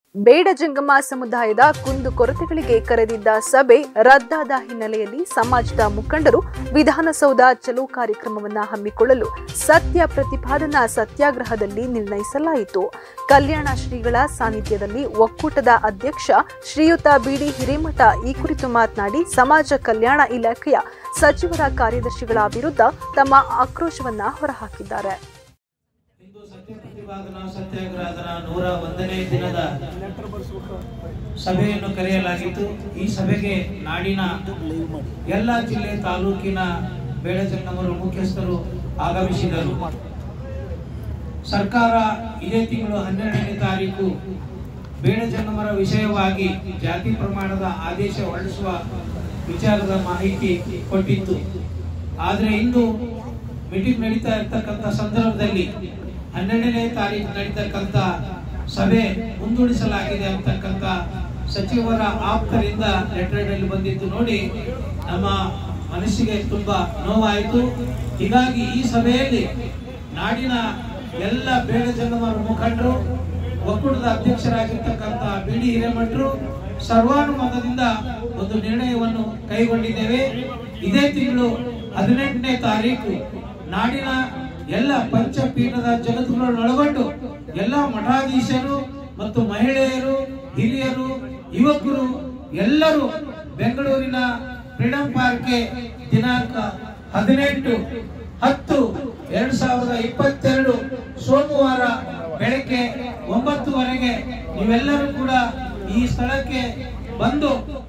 ಬೇಡ ಜಂಗಮ ಸಮುದಾಯದ ಕುಂದು ಕೊರತೆಗಳಿಗೆ ಕರೆದಿದ್ದ ಸಭೆ ರದ್ದಾದ ಹಿನ್ನೆಲೆಯಲ್ಲಿ ಸಮಾಜದ ಮುಖಂಡರು ವಿಧಾನಸೌಧ ಚಲೋ ಕಾರ್ಯಕ್ರಮವನ್ನು ಹಮ್ಮಿಕೊಳ್ಳಲು ಸತ್ಯ ಪ್ರತಿಪಾದನಾ ಸತ್ಯಾಗ್ರಹದಲ್ಲಿ ನಿರ್ಣಯಿಸಲಾಯಿತು ಕಲ್ಯಾಣ ಶ್ರೀಗಳ ಸಾನ್ನಿಧ್ಯದಲ್ಲಿ ಒಕ್ಕೂಟದ ಅಧ್ಯಕ್ಷ ಶ್ರೀಯುತ ಬಿಡಿ ಹಿರೇಮಠ ಈ ಕುರಿತು ಮಾತನಾಡಿ ಸಮಾಜ ಕಲ್ಯಾಣ ಇಲಾಖೆಯ ಸಚಿವರ ಕಾರ್ಯದರ್ಶಿಗಳ ವಿರುದ್ಧ ತಮ್ಮ ಆಕ್ರೋಶವನ್ನ ಹೊರಹಾಕಿದ್ದಾರೆ ಇಂದು ಸತ್ಯ ಪ್ರತಿಪಾದನಾ ಸತ್ಯಾಗ್ರಹದ ನೂರ ಒಂದನೇ ದಿನದ ಸಭೆಯನ್ನು ಕರೆಯಲಾಗಿತ್ತು ಈ ಸಭೆಗೆ ನಾಡಿನ ಎಲ್ಲ ಜಿಲ್ಲೆ ತಾಲೂಕಿನ ಬೇಡಜಂಗಮರು ಮುಖ್ಯಸ್ಥರು ಆಗಮಿಸಿದರು ಸರ್ಕಾರ ಇದೇ ತಿಂಗಳು ಹನ್ನೆರಡನೇ ತಾರೀಕು ಬೇಡಜಂಗಮರ ವಿಷಯವಾಗಿ ಜಾತಿ ಪ್ರಮಾಣದ ಆದೇಶ ಹೊರಡಿಸುವ ವಿಚಾರದ ಮಾಹಿತಿ ಕೊಟ್ಟಿತ್ತು ಆದರೆ ಇಂದು ಮೀಟಿಂಗ್ ನಡೀತಾ ಇರ್ತಕ್ಕಂಥ ಸಂದರ್ಭದಲ್ಲಿ ಹನ್ನೆರಡನೇ ತಾರೀಕು ನಡೀತಕ್ಕಂಥ ಸಭೆ ಮುಂದೂಡಿಸಲಾಗಿದೆ ಅಂತಕ್ಕಂಥ ಸಚಿವರ ಆಪ್ತರಿಂದ ಲೆಟರ್ ಅಲ್ಲಿ ಬಂದಿದ್ದು ನೋಡಿ ನಮ್ಮ ಮನಸ್ಸಿಗೆ ತುಂಬಾ ನೋವಾಯಿತು ಹೀಗಾಗಿ ಈ ಸಭೆಯಲ್ಲಿ ನಾಡಿನ ಎಲ್ಲ ಬೇಡ ಜಂಗಮರ ಮುಖಂಡರು ಒಕ್ಕೂಟದ ಅಧ್ಯಕ್ಷರಾಗಿರ್ತಕ್ಕಂಥ ಬಿ ಡಿ ಹಿರೇಮಠರು ಸರ್ವಾನುಮತದಿಂದ ಒಂದು ನಿರ್ಣಯವನ್ನು ಕೈಗೊಂಡಿದ್ದೇವೆ ಇದೇ ತಿಂಗಳು ಹದಿನೆಂಟನೇ ತಾರೀಕು ನಾಡಿನ ಎಲ್ಲ ಪಂಚಪೀಠದ ಜಗತ್ತುಗಳನ್ನೊಳಗೊಂಡು ಎಲ್ಲ ಮಠಾಧೀಶರು ಮತ್ತು ಮಹಿಳೆಯರು ಹಿರಿಯರು ಯುವಕರು ಎಲ್ಲರೂ ಬೆಂಗಳೂರಿನ ಫ್ರೀಡಂ ಪಾರ್ಕ್ಗೆ ದಿನಾಂಕ ಹದಿನೆಂಟು ಹತ್ತು ಎರಡ್ ಸಾವಿರದ ಇಪ್ಪತ್ತೆರಡು ಸೋಮವಾರ ಬೆಳಗ್ಗೆ ಒಂಬತ್ತುವರೆಗೆ ನೀವೆಲ್ಲರೂ ಕೂಡ ಈ ಸ್ಥಳಕ್ಕೆ ಬಂದು